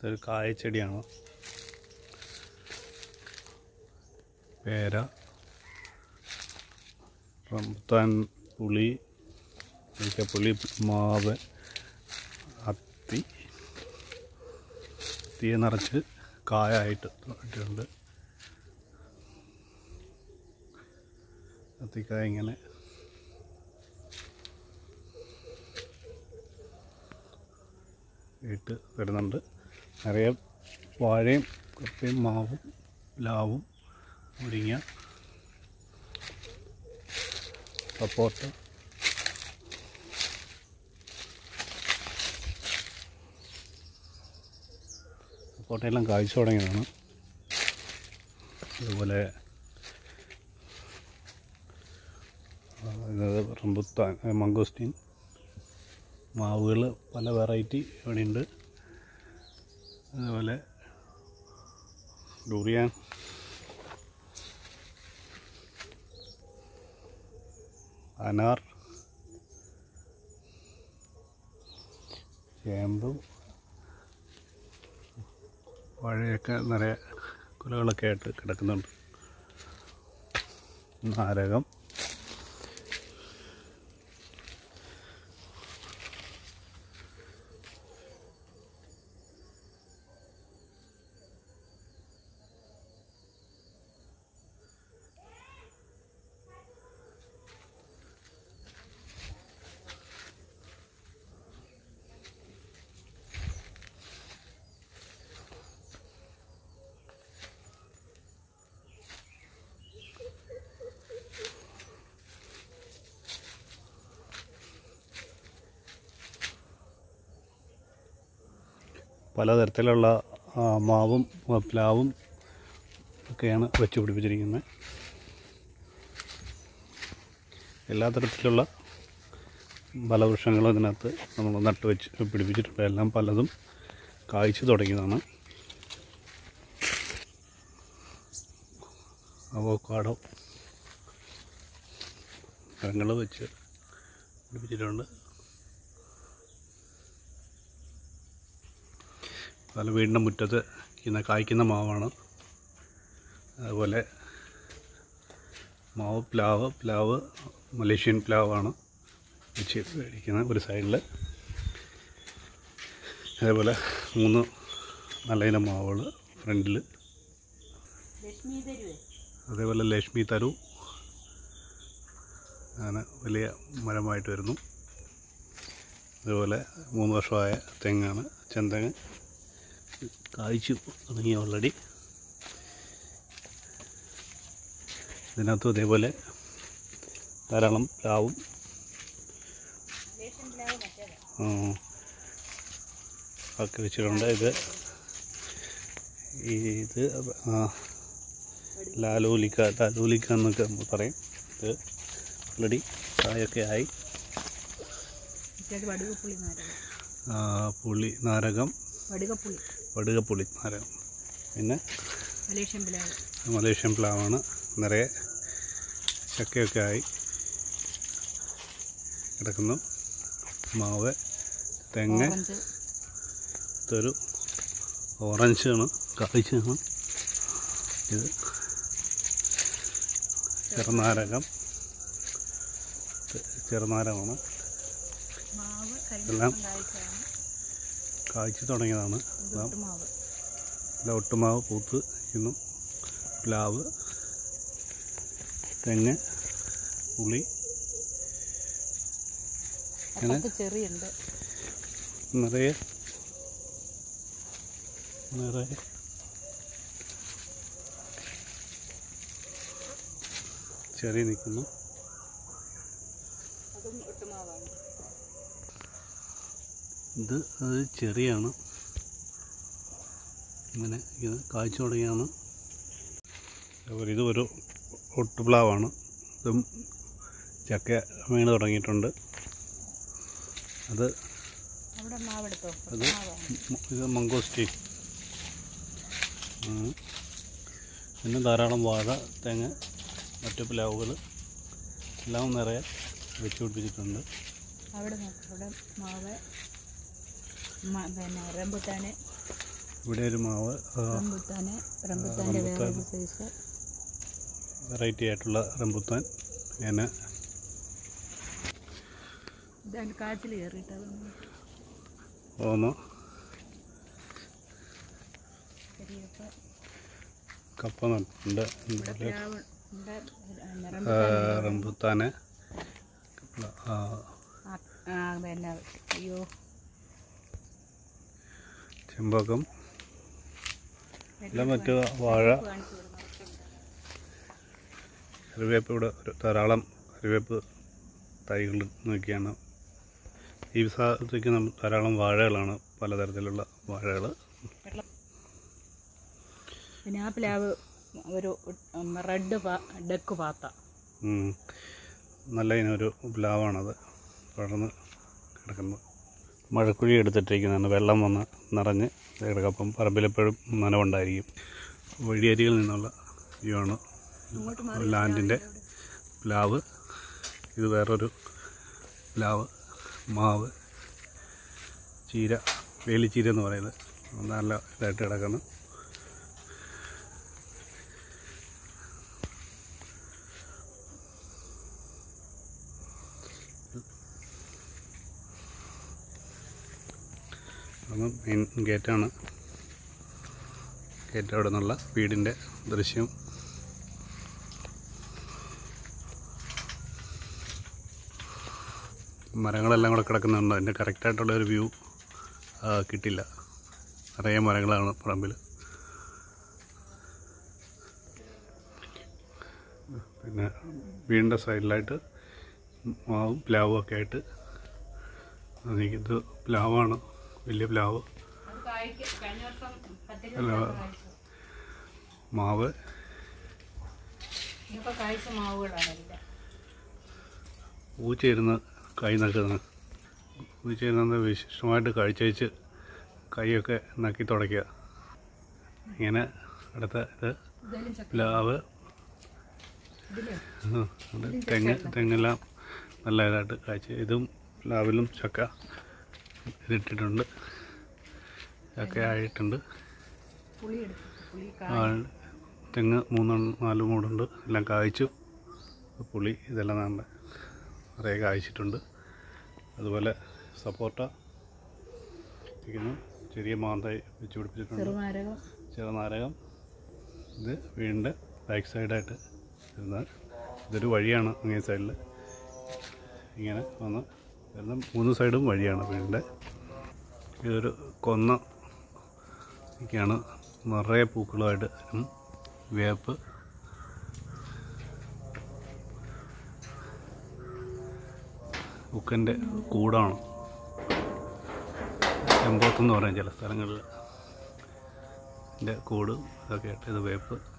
ഇതൊരു കായച്ചെടിയാണ് പേര റംബുട്ടാൻ പുളി പുളി മാവ് അത്തി തീ നിറച്ച് കായായിട്ട് ഇട്ടിട്ടുണ്ട് അത്തിക്കായ ഇങ്ങനെ ഇട്ട് വരുന്നുണ്ട് നിറയെ വാഴയും കപ്പയും മാവും പ്ലാവും മുരിങ്ങ സപ്പോർട്ട് സപ്പോർട്ടെല്ലാം കാഴ്ച തുടങ്ങിയതാണ് അതുപോലെ ആ, ഇത് റംബുത്താൻ മംഗോസ്റ്റീൻ മാവുകൾ പല വെറൈറ്റി ഇവിടെയുണ്ട് അതുപോലെ ഡൂറിയാൻ അനാർ ചേമ്പ് വാഴയൊക്കെ നിറയെ കുലകളൊക്കെ ആയിട്ട് കിടക്കുന്നുണ്ട് നാരകം പലതരത്തിലുള്ള ആ, മാവും ആ, പ്ലാവും ഒക്കെയാണ് വെച്ച് പിടിപ്പിച്ചിരിക്കുന്നത് എല്ലാ തരത്തിലുള്ള ഫലവൃക്ഷങ്ങളും ഇതിനകത്ത് നമ്മൾ നട്ട് വെച്ച് പിടിപ്പിച്ചിട്ടുണ്ട് എല്ലാം പലതും കായ്ച്ചു തുടങ്ങിയതാണ് അവോക്കാടോ മരങ്ങൾ വെച്ച് പിടിപ്പിച്ചിട്ടുണ്ട് അതുപോലെ വീടിൻ്റെ മുറ്റത്ത് ഇന്ന് കായ്ക്കുന്ന മാവാണ് അതുപോലെ മാവ് പ്ലാവ് പ്ലാവ് മലേഷ്യൻ പ്ലാവാണ് വെച്ച് മേടിക്കുന്നത് ഒരു സൈഡിൽ അതേപോലെ മൂന്ന് നല്ല ഇനം മാവുകൾ ഫ്രണ്ടിൽ ലക്ഷ്മി തരുവേ അതേപോലെ ലക്ഷ്മി തരു അങ്ങനെ വലിയ മരമായിട്ട് വരുന്നു അതുപോലെ മൂന്ന് വർഷമായ തെങ്ങാണ് ചെന്തെങ്ങ് കായ്ച്ചു തുടങ്ങി ഓൾറെഡി ഇതിനകത്തും അതേപോലെ ധാരാളം പ്ലാവും റേഷൻ പ്ലാവ് മറ്റേതാ ആ, ഒക്കെ വെച്ചിട്ടുണ്ട് ഇത് ഇത് ആ, ലാലോലിക്ക ലാലോലിക്ക എന്നൊക്കെ നമ്മൾ പറയും ഇത് ഓൾറെഡി കായൊക്കെ ആയി മറ്റേത് വടുകപ്പുളി നാരകം ആ, പുളി നാരകം വടുകപ്പുളി വടുകപ്പുളി നാരകം പിന്നെ മലേഷ്യൻ പ്ലാവ് മലേഷ്യൻ പ്ലാവാണ് നിറയെ ചക്കയൊക്കെ ആയി കിടക്കുന്നു മാവ് തെങ്ങ് ഓറഞ്ച് ഇതൊരു ഓറഞ്ചാണ് കാഴ്ചയാണ് ഇത് ചെറുനാരകം ഇത് ചെറുനാരകമാണ് മാവ് എല്ലാം കരിമ്പം കായ്ച്ചതാണ് കായ്ച്ചു തുടങ്ങിയതാണ് ഇത് ഒട്ടുമാവ് ഇല്ല ഒട്ടുമാവ് പൂത്ത് ഇന്നും പ്ലാവ് തെങ്ങ് പുളി അങ്ങനെ അപ്പുറത്ത് ചെറിയുണ്ട് നിറയെ നിറയെ ചെറിയ നിൽക്കുന്നു അതും ഒട്ടുമാവാണ് ഇത് അത് ചെറിയാണ് ഇങ്ങനെ ഇത് കായ്ച്ചു തുടങ്ങിയാണ് അതുപോലെ ഇത് ഒരു ഒട്ടുപ്ലാവാണ് ഇതും ചക്ക വീണ് തുടങ്ങിയിട്ടുണ്ട് അത് അവിടെ മാവെടുത്തോ അത് ഒട്ടുമാവാണ് മ- ഇത് മംഗോസ്റ്റീൻ ഉം. പിന്നെ ധാരാളം വാഴ തെങ്ങ് മറ്റു പ്ലാവുകൾ എല്ലാം നിറയെ വെച്ച് പിടിപ്പിച്ചിട്ടുണ്ട് അവിടെ നോക്ക് അവിടെ മാവ് മ- പിന്നെ റംബുട്ടാന് ഇവിടെ ഒരു മാവ് റംബുത്താന് റംബുത്താൻ്റെ വേറൊരു സൈസ് വെറൈറ്റി ആയിട്ടുള്ള റംബുത്താൻ ഞാൻ ഇതാണ് കാച്ചിൽ കയറിയിട്ടത് ഓമ കരിയപ്പ കപ്പ നട്ടുണ്ട് ഇവിടെ പ്ലാവ് ഉണ്ട് ആ, റംബുത്താന് ആ, ആ പിന്നെ അയ്യോ ചെമ്പകം എല്ലാം മറ്റു വാഴ കാണിച്ചു കൊടുക്കണം കറിവേപ്പ് ഇവിടെ ഒരു ധാരാളം കറിവേപ്പ് തൈകൾ നോക്കിയാണ് ഈ സ്ഥലത്തേക്ക് നമ്മൾ ധാരാളം വാഴകളാണ് പലതരത്തിലുള്ള വാഴകൾ പിന്നെ ആ പ്ലാവ് ഒരു റെഡ് ഡെക്ക് പാത്ത ഉം. നല്ല ഇനം ഒരു പ്ലാവാണത് വളർന്ന് കിടക്കുന്നത് മഴക്കുഴി എടുത്തിട്ടിരിക്കുന്നതാണ് വെള്ളം വന്ന് നിറഞ്ഞ് കിടക്കും അപ്പം പറമ്പിലെപ്പോഴും നനവുണ്ടായിരിക്കും വഴിയരികിൽ നിന്നുള്ള വ്യൂ ആണ് ലാൻഡിൻ്റെ പ്ലാവ് ഇത് വേറൊരു പ്ലാവ് മാവ് ചീര വേലിച്ചീര എന്ന് പറയുന്നത് നല്ല ഇതായിട്ട് കിടക്കുന്നു അത് മെയിൻ ഗേറ്റാണ് ഗേറ്റ് അവിടെ നിന്നുള്ള വീടിൻ്റെ ദൃശ്യം മരങ്ങളെല്ലാം കൂടെ കിടക്കുന്നുണ്ട് അതിൻ്റെ കറക്റ്റായിട്ടുള്ള ഒരു വ്യൂ കിട്ടില്ല നിറയെ മരങ്ങളാണ് പറമ്പിൽ പിന്നെ വീടിൻ്റെ സൈഡിലായിട്ട് മാവും പ്ലാവും ഒക്കെ ആയിട്ട് ഇത് പ്ലാവാണ് വലിയ പ്ലാവ് കഴിഞ്ഞ വർഷം പത്തിരി അല്ല മാവ് ഇനിയിപ്പോൾ കായ്ച്ച മാവുകളാണ് എല്ലാം പൂച്ചയിരുന്ന് കൈ നക്കുന്നത് പൂച്ചയിരുന്നത് വിശിഷ്ടമായിട്ട് കഴിച്ചേച്ച് കൈയൊക്കെ നക്കി തുടയ്ക്കുക ഇങ്ങനെ അടുത്ത ഇത് ഇതെല്ലാം ചക്ക പ്ലാവ് ഇതില്ലേ ആ, അത് തെങ്ങ് തെങ്ങെല്ലാം നല്ല ഇതായിട്ട് കാഴ്ച ഇതും പ്ലാവിലും ചക്ക ഇതിട്ടിട്ടുണ്ട് ചക്ക ആയിട്ടുണ്ട് പുളി എടുത്തു പുളി ആ, തെങ്ങ് മൂന്നെണ്ണം നാല് മൂടുണ്ട് എല്ലാം കായ്ച്ചു പുളി ഇതെല്ലാം നല്ല നിറയെ കായ്ച്ചിട്ടുണ്ട് അതുപോലെ സപ്പോർട്ട ഇരിക്കുന്നു ചെറിയ മാന്തായി വെച്ച് പിടിപ്പിച്ചിട്ടുണ്ട് ചെറുനാരകം ചെറുനാരകം ഇത് വീടിൻ്റെ ബാക്ക് സൈഡായിട്ട് വരുന്ന ഇതൊരു വഴിയാണ് അങ്ങേ സൈഡിൽ ഇങ്ങനെ വന്ന് വരുന്ന മൂന്ന് സൈഡും വഴിയാണ് വീടിൻ്റെ ഇതൊരു കൊന്ന ഒക്കെയാണ് നിറയെ പൂക്കളുമായിട്ട് ഉം, വേപ്പ് ഉക്കൻ്റെ കൂടാണ് ചെമ്പോത്തെന്ന് പറയും ചില സ്ഥലങ്ങളിൽ ഇതിൻ്റെ കൂട് ഇതൊക്കെ ആയിട്ട് ഇത് വേപ്പ്